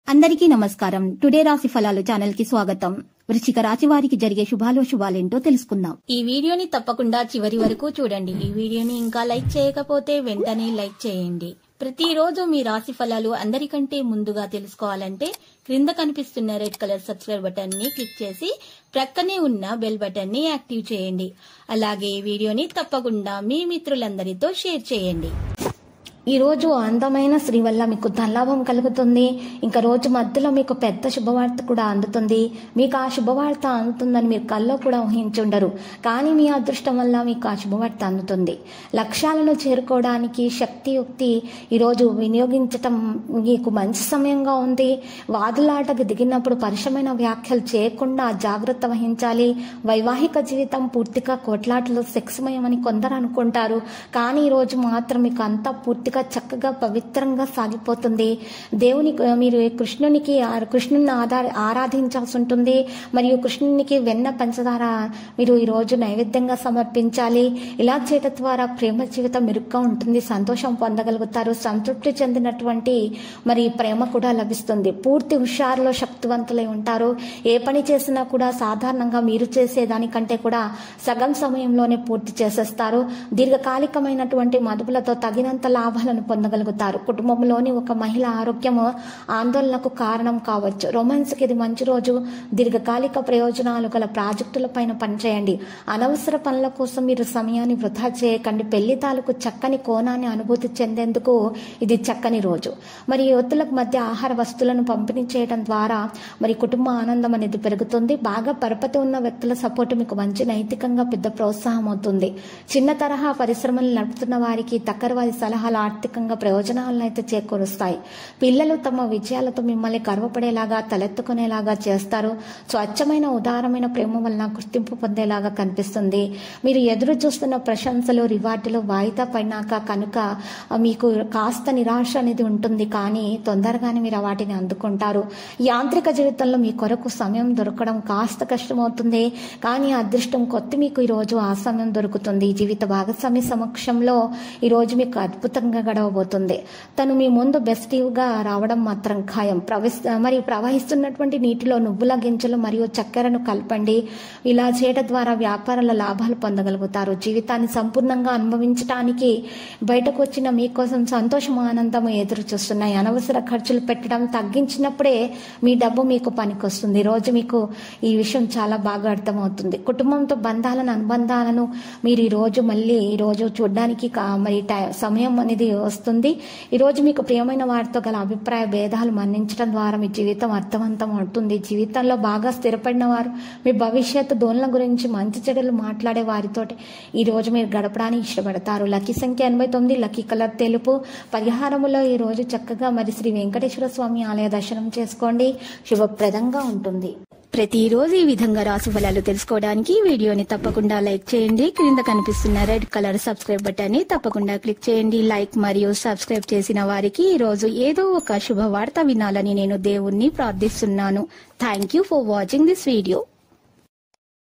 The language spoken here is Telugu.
అందరికీ నమస్కారం టుడే రాశి ఫలాలు ఛానల్ కి స్వాగతం వృశ్చిక రాశి వారికి జరిగే శుభాలు శుభాలేంటో తెలుసుకుందాం ఈ వీడియోని తప్పకుండా చివరి వరకు చూడండి ఈ వీడియోని ఇంకా లైక్ చేయకపోతే వెంటనే లైక్ చేయండి ప్రతిరోజు మీ రాశి ఫలాలు అందరికంటే ముందుగా తెలుసుకోవాలంటే క్రింద కనిపిస్తున్న రెడ్ కలర్ సబ్స్క్రైబ్ బటన్ ని క్లిక్ చేసి ప్రక్కనే ఉన్న బెల్ బటన్ ని యాక్టివ్ చేయండి అలాగే ఈ వీడియోని తప్పకుండా మీ మిత్రులందరితో షేర్ చేయండి ఈ రోజు అందమైన స్త్రీ వల్ల మీకు ధనలాభం కలుగుతుంది ఇంకా రోజు మధ్యలో మీకు పెద్ద శుభవార్త కూడా అందుతుంది మీకు ఆ శుభవార్త అందుతుందని మీరు కల్లో కూడా ఊహించుండరు కానీ మీ అదృష్టం వల్ల మీకు ఆ శుభవార్త అందుతుంది లక్ష్యాలను చేరుకోవడానికి శక్తియుక్తి ఈరోజు వినియోగించటం మీకు మంచి సమయంగా ఉంది వాదులాటకు దిగినప్పుడు పరిశమైన వ్యాఖ్యలు చేయకుండా జాగ్రత్త వహించాలి వైవాహిక జీవితం పూర్తిగా కోట్లాటలు సెక్స్మయమని కొందరు అనుకుంటారు కానీ ఈ రోజు మాత్రం మీకు అంతా పూర్తిగా చక్కగా పవిత్రంగా సాగిపోతుంది దేవుని మీరు కృష్ణునికి కృష్ణుని ఆధార ఆరాధించాల్సి ఉంటుంది మరియు కృష్ణునికి వెన్న పంచదార మీరు ఈ రోజు నైవేద్యంగా సమర్పించాలి ఇలా చేయడం ద్వారా ప్రేమ జీవితం మెరుగ్గా ఉంటుంది సంతోషం పొందగలుగుతారు సంతృప్తి చెందినటువంటి మరి ప్రేమ కూడా లభిస్తుంది పూర్తి హుషారులో శక్తివంతులై ఉంటారు ఏ పని చేసినా కూడా సాధారణంగా మీరు చేసేదానికంటే కూడా సగం సమయంలోనే పూర్తి చేసేస్తారు దీర్ఘకాలికమైనటువంటి మదుపులతో తగినంత లాభాలను పొందగలుగుతారు కుటుంబంలోని ఒక మహిళ ఆరోగ్యము ఆందోళనకు కారణం కావచ్చు రొమాన్స్కి ఇది మంచి రోజు దీర్ఘకాలిక ప్రయోజనాలు గల ప్రాజెక్టులపైన పనిచేయండి అనవసర పనుల కోసం మీరు సమయాన్ని వృధా చేయకండి పెళ్లి తాలూకు చక్కని కోణాన్ని అనుభూతి చెందేందుకు ఇది చక్కని రోజు మరి యువతులకు మధ్య ఆహార వస్తువులను పంపిణీ చేయడం ద్వారా మరి కుటుంబ ఆనందం అనేది పెరుగుతుంది బాగా పరపతి ఉన్న వ్యక్తుల సపోర్ట్ మీకు మంచి నైతికంగా పెద్ద ప్రోత్సాహం అవుతుంది చిన్న తరహా పరిశ్రమలు నడుపుతున్న వారికి తక్కర వారి సలహాలు ఆర్థికంగా ప్రయోజనాలను అయితే చేకూరుస్తాయి పిల్లలు తమ విజయాలతో మిమ్మల్ని గర్వపడేలాగా తలెత్తుకునేలాగా చేస్తారు స్వచ్ఛమైన ఉదారమైన ప్రేమ వలన గుర్తింపు పొందేలాగా కనిపిస్తుంది మీరు ఎదురు చూస్తున్న ప్రశంసలు రివార్డులు వాయిదా పడినాక కనుక మీకు కాస్త నిరాశ అనేది ఉంటుంది కానీ తొందరగానే మీరు వాటిని అందుకుంటారు యాంత్రిక జీవితంలో మీ కొరకు సమయం దొరకడం కాస్త కష్టమవుతుంది కానీ అదృష్టం కొత్త మీకు ఈరోజు ఆ సమయం దొరుకుతుంది జీవిత భాగస్వామి సమక్షంలో ఈరోజు మీకు అద్భుతంగా గడవబోతుంది తను మీ ముందు బెస్టివ్గా రావడం మాత్రం ఖాయం ప్రవహిస్ మరియు ప్రవహిస్తున్నటువంటి నీటిలో నువ్వుల గింజలు మరియు చక్కెరను కలపండి ఇలా చేయడం ద్వారా వ్యాపారాల లాభాలు పొందగలుగుతారు జీవితాన్ని సంపూర్ణంగా అనుభవించడానికి బయటకు వచ్చిన మీకోసం సంతోషం ఆనందం ఎదురు చూస్తున్నాయి అనవసర ఖర్చులు పెట్టడం తగ్గించినప్పుడే మీ డబ్బు మీకు పనికొస్తుంది రోజు మీకు ఈ విషయం చాలా బాగా అర్థమవుతుంది కుటుంబంతో బంధాలను అనుబంధాలను మీరు ఈ రోజు మళ్ళీ ఈ రోజు చూడడానికి మరి సమయం అనేది వస్తుంది ఈ రోజు మీకు ప్రియమైన వారితో గల అభిప్రాయ భేదాలు మన్నించడం ద్వారా మీ జీవితం అర్థవంతం అవుతుంది జీవితంలో బాగా స్థిరపడిన వారు మీ భవిష్యత్తు దోన్ల గురించి మంచి చెడులు మాట్లాడే వారితోటి ఈ రోజు మీరు గడపడానికి ఇష్టపడతారు లక్కీ సంఖ్య ఎనభై తొమ్మిది లక్కీ కలర్ తెలుపు పరిహారములో ఈ రోజు చక్కగా మరి శ్రీ వెంకటేశ్వర స్వామి ఆలయ దర్శనం చేసుకోండి శుభప్రదంగా ఉంటుంది ప్రతిరోజు ఈ విధంగా రాశి ఫలాలు తెలుసుకోవడానికి వీడియోని తప్పకుండా లైక్ చేయండి క్రింద కనిపిస్తున్న రెడ్ కలర్ సబ్స్క్రైబ్ బటన్ ని తప్పకుండా క్లిక్ చేయండి లైక్ మరియు సబ్స్క్రైబ్ చేసిన వారికి ఈ రోజు ఏదో ఒక శుభవార్త వినాలని నేను దేవుణ్ణి ప్రార్థిస్తున్నాను thank you for watching this video